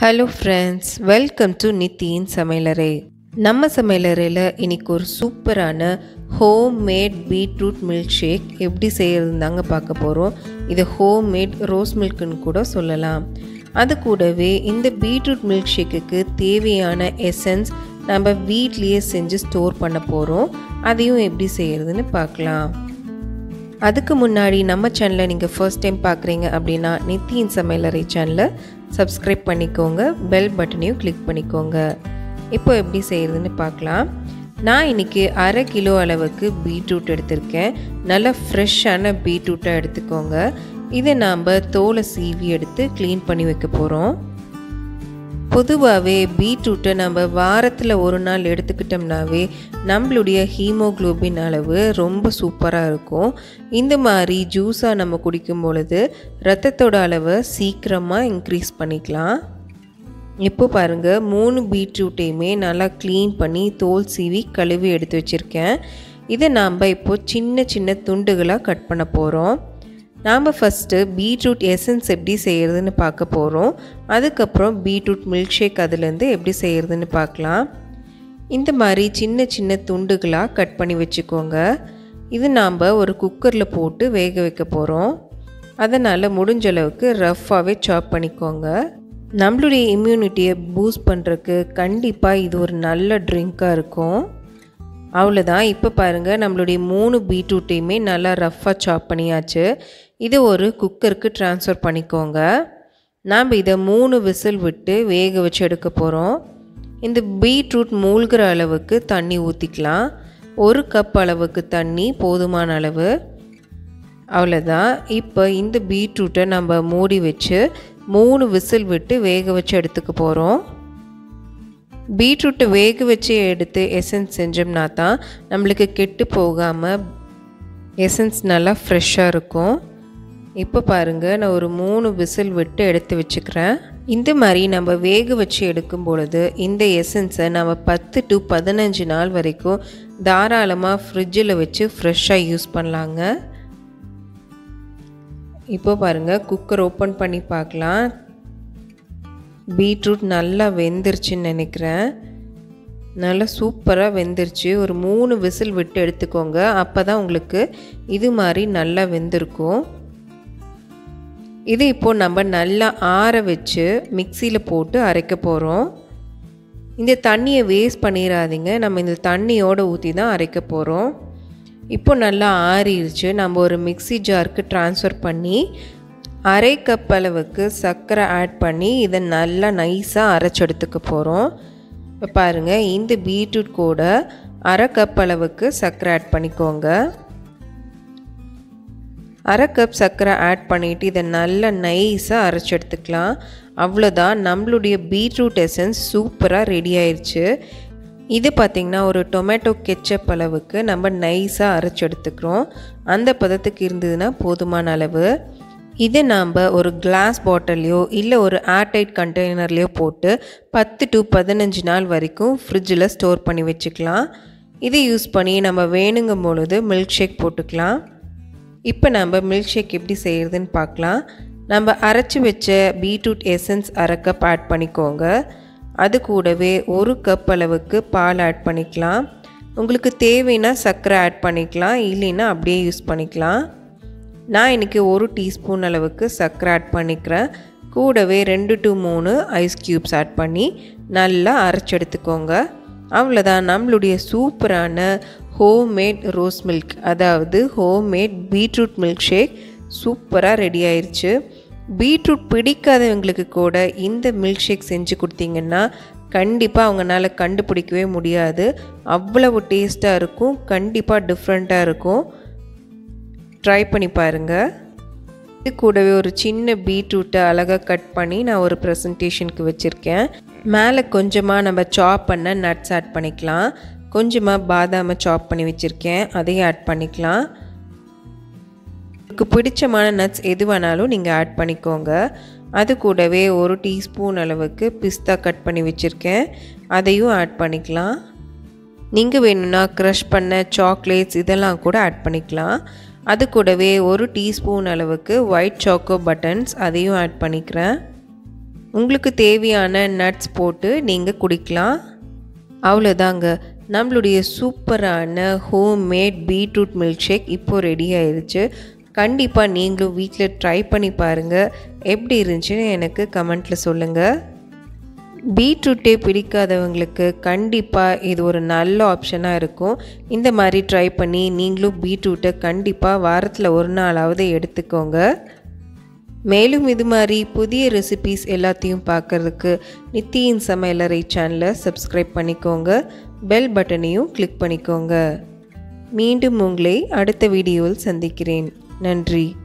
hello friends welcome to நித்தியின் சமையலறை நம்ம சமையலறையில் இன்னைக்கு ஒரு சூப்பரான home made beetroot milk shake எப்படி செய்கிறதுன்னு தாங்க பார்க்க போகிறோம் இது ஹோம் மேட் ரோஸ் மில்க்குன்னு கூட சொல்லலாம் அது கூடவே இந்த பீட்ரூட் மில்க் ஷேக்குக்கு தேவையான எசன்ஸ் நம்ம வீட்லேயே செஞ்சு ஸ்டோர் பண்ண போகிறோம் அதையும் எப்படி செய்கிறதுன்னு பார்க்கலாம் அதுக்கு முன்னாடி நம்ம சேனலை நீங்கள் ஃபர்ஸ்ட் டைம் பார்க்குறீங்க அப்படின்னா நித்தியின் சமையலறை சேனலை சப்ஸ்கிரைப் பண்ணிக்கோங்க பெல் பட்டனையும் கிளிக் பண்ணிக்கோங்க இப்போ எப்படி செய்கிறதுன்னு பார்க்கலாம் நான் இன்றைக்கி அரை கிலோ அளவுக்கு பீட்ரூட் எடுத்திருக்கேன் நல்லா ஃப்ரெஷ்ஷான பீட்ரூட்டாக எடுத்துக்கோங்க இதை நாம் தோலை சீவி எடுத்து க்ளீன் பண்ணி வைக்க போகிறோம் பொதுவாகவே பீட்ரூட்டை நம்ம வாரத்தில் ஒரு நாள் எடுத்துக்கிட்டோம்னாவே நம்மளுடைய ஹீமோக்ளோபின் அளவு ரொம்ப சூப்பராக இருக்கும் இந்த மாதிரி ஜூஸாக நம்ம குடிக்கும் பொழுது ரத்தத்தோட அளவை சீக்கிரமாக இன்க்ரீஸ் பண்ணிக்கலாம் இப்போ பாருங்கள் மூணு பீட்ரூட்டையுமே நல்லா க்ளீன் பண்ணி தோல் சீவி கழுவி எடுத்து வச்சுருக்கேன் இதை நாம் இப்போ சின்ன சின்ன துண்டுகளாக கட் பண்ண போகிறோம் நாம் ஃபஸ்ட்டு பீட்ரூட் எசன்ஸ் எப்படி செய்கிறதுன்னு பார்க்க போகிறோம் அதுக்கப்புறம் பீட்ரூட் மில்க் ஷேக் அதுலேருந்து எப்படி செய்கிறதுன்னு பார்க்கலாம் இந்த மாதிரி சின்ன சின்ன துண்டுகளாக கட் பண்ணி வச்சுக்கோங்க இது நாம் ஒரு குக்கரில் போட்டு வேக வைக்க போகிறோம் அதனால் முடிஞ்ச அளவுக்கு ரஃப்பாகவே சாப் பண்ணிக்கோங்க நம்மளுடைய இம்யூனிட்டியை பூஸ்ட் பண்ணுறதுக்கு கண்டிப்பாக இது ஒரு நல்ல ட்ரிங்க்காக இருக்கும் அவ்வளோதான் இப்போ பாருங்கள் நம்மளுடைய மூணு பீட்ரூட்டையுமே நல்லா ரஃப்பாக சாப் பண்ணியாச்சு இதை ஒரு குக்கருக்கு ட்ரான்ஸ்ஃபர் பண்ணிக்கோங்க நாம் இதை மூணு விசில் விட்டு வேக வச்சு எடுக்க போகிறோம் இந்த பீட்ரூட் மூழ்கிற அளவுக்கு தண்ணி ஊற்றிக்கலாம் ஒரு கப் அளவுக்கு தண்ணி போதுமான அளவு அவ்வளோதான் இப்போ இந்த பீட்ரூட்டை நம்ம மூடி வச்சு மூணு விசில் விட்டு வேக வச்சு எடுத்துக்க போகிறோம் பீட்ரூட்டை வேக வச்சு எடுத்து எசன்ஸ் செஞ்சோம்னா தான் நம்மளுக்கு கெட்டு போகாமல் எசன்ஸ் நல்லா ஃப்ரெஷ்ஷாக இருக்கும் இப்போ பாருங்கள் நான் ஒரு மூணு விசில் விட்டு எடுத்து வச்சுக்கிறேன் இந்த மாதிரி நம்ம வேக வச்சு எடுக்கும் பொழுது இந்த எசன்ஸை நம்ம பத்து டு பதினஞ்சு நாள் வரைக்கும் தாராளமாக ஃப்ரிட்ஜில் வச்சு ஃப்ரெஷ்ஷாக யூஸ் பண்ணலாங்க இப்போ பாருங்கள் குக்கர் ஓப்பன் பண்ணி பார்க்கலாம் பீட்ரூட் நல்லா வெந்துருச்சுன்னு நினைக்கிறேன் நல்லா சூப்பராக வெந்துருச்சு ஒரு மூணு விசில் விட்டு எடுத்துக்கோங்க அப்போ தான் உங்களுக்கு இது மாதிரி நல்லா வெந்திருக்கும் இது இப்போது நம்ம நல்லா ஆற வச்சு மிக்சியில் போட்டு அரைக்க போகிறோம் இந்த தண்ணியை வேஸ்ட் பண்ணிடாதீங்க நம்ம இந்த தண்ணியோடு ஊற்றி தான் அரைக்க போகிறோம் இப்போ நல்லா ஆறிடுச்சு நம்ம ஒரு மிக்சி ஜாருக்கு ட்ரான்ஸ்ஃபர் பண்ணி அரை கப் அளவுக்கு சர்க்கரை ஆட் பண்ணி இதை நல்லா நைஸாக அரைச்செடுத்துக்க போகிறோம் இப்போ பாருங்கள் இந்த பீட்ரூட் கூட அரை கப் அளவுக்கு சர்க்கரை ஆட் பண்ணிக்கோங்க அரை கப் சர்க்கரை ஆட் பண்ணிவிட்டு இதை நல்லா நைஸாக அரைச்சி எடுத்துக்கலாம் அவ்வளோதான் நம்மளுடைய பீட்ரூட் எசன்ஸ் சூப்பராக ரெடி ஆயிடுச்சு இது பார்த்திங்கன்னா ஒரு டொமேட்டோ கெச்சப் அளவுக்கு நம்ம நைஸாக அரைச்சி எடுத்துக்கிறோம் அந்த பதத்துக்கு இருந்ததுன்னா போதுமான அளவு இதை நாம் ஒரு கிளாஸ் பாட்டிலையோ இல்லை ஒரு ஏர்டைட் கண்டெய்னர்லேயோ போட்டு பத்து டு பதினஞ்சு நாள் வரைக்கும் ஃப்ரிட்ஜில் ஸ்டோர் பண்ணி வச்சுக்கலாம் இதை யூஸ் பண்ணி நம்ம வேணுங்கும் பொழுது மில்க் ஷேக் போட்டுக்கலாம் இப்போ நம்ம மில்க் ஷேக் எப்படி செய்கிறதுன்னு பார்க்கலாம் நம்ம அரைச்சி வச்ச பீட்ரூட் எசன்ஸ் அரை கப் ஆட் பண்ணிக்கோங்க அது கூடவே ஒரு கப் அளவுக்கு பால் ஆட் பண்ணிக்கலாம் உங்களுக்கு தேவைன்னா சர்க்கரை ஆட் பண்ணிக்கலாம் இல்லைன்னா அப்படியே யூஸ் பண்ணிக்கலாம் நான் இன்றைக்கி ஒரு டீஸ்பூன் அளவுக்கு சர்க்கரை ஆட் பண்ணிக்கிறேன் கூடவே ரெண்டு டு மூணு ஐஸ் க்யூப்ஸ் ஆட் பண்ணி நல்லா அரைச்சி எடுத்துக்கோங்க அவ்வளோதான் நம்மளுடைய சூப்பரான ஹோம்மேட் ரோஸ் மில்க் அதாவது ஹோம்மேட் பீட்ரூட் மில்க் ஷேக் சூப்பராக ரெடி ஆயிடுச்சு பீட்ரூட் பிடிக்காதவங்களுக்கு கூட இந்த மில்க் ஷேக் செஞ்சு கொடுத்தீங்கன்னா கண்டிப்பாக அவங்களால கண்டுபிடிக்கவே முடியாது அவ்வளவு டேஸ்ட்டாக இருக்கும் கண்டிப்பாக டிஃப்ரெண்ட்டாக இருக்கும் ட்ரை பண்ணி பாருங்கள் இது கூடவே ஒரு சின்ன பீட்ரூட்டை அழகாக கட் பண்ணி நான் ஒரு ப்ரெசன்டேஷனுக்கு வச்சுருக்கேன் மேலே கொஞ்சமாக நம்ம சாப் பண்ண நட்ஸ் ஆட் பண்ணிக்கலாம் கொஞ்சமாக பாதாமை சாப் பண்ணி வச்சுருக்கேன் அதையும் ஆட் பண்ணிக்கலாம் உங்களுக்கு பிடிச்சமான நட்ஸ் எது வேணாலும் நீங்கள் ஆட் பண்ணிக்கோங்க அது கூடவே ஒரு டீஸ்பூன் அளவுக்கு பிஸ்தா கட் பண்ணி வச்சுருக்கேன் அதையும் ஆட் பண்ணிக்கலாம் நீங்கள் வேணும்னா க்ரஷ் பண்ண சாக்லேட்ஸ் இதெல்லாம் கூட ஆட் பண்ணிக்கலாம் அது கூடவே ஒரு டீஸ்பூன் அளவுக்கு ஒயிட் சாக்கோ பட்டன்ஸ் அதையும் ஆட் பண்ணிக்கிறேன் உங்களுக்கு தேவையான நட்ஸ் போட்டு நீங்கள் குடிக்கலாம் அவ்வளோதாங்க நம்மளுடைய சூப்பரான home made beetroot milk shake இப்போது ரெடி ஆயிடுச்சு கண்டிப்பாக நீங்களும் வீட்டில் ட்ரை பண்ணி பாருங்கள் எப்படி இருந்துச்சுன்னு எனக்கு கமெண்ட்டில் சொல்லுங்கள் பீட்ரூட்டே பிடிக்காதவங்களுக்கு கண்டிப்பாக இது ஒரு நல்ல ஆப்ஷனாக இருக்கும் இந்த மாதிரி ட்ரை பண்ணி நீங்களும் பீட்ரூட்டை கண்டிப்பாக வாரத்தில் ஒரு நாளாவது எடுத்துக்கோங்க மேலும் இது மாதிரி புதிய ரெசிபீஸ் எல்லாத்தையும் பார்க்குறதுக்கு நித்தியின் சமையலறை சேனலை சப்ஸ்கிரைப் பண்ணிக்கோங்க பெல் பட்டனையும் கிளிக் பண்ணிக்கோங்க மீண்டும் உங்களை அடுத்த வீடியோவில் சந்திக்கிறேன் நன்றி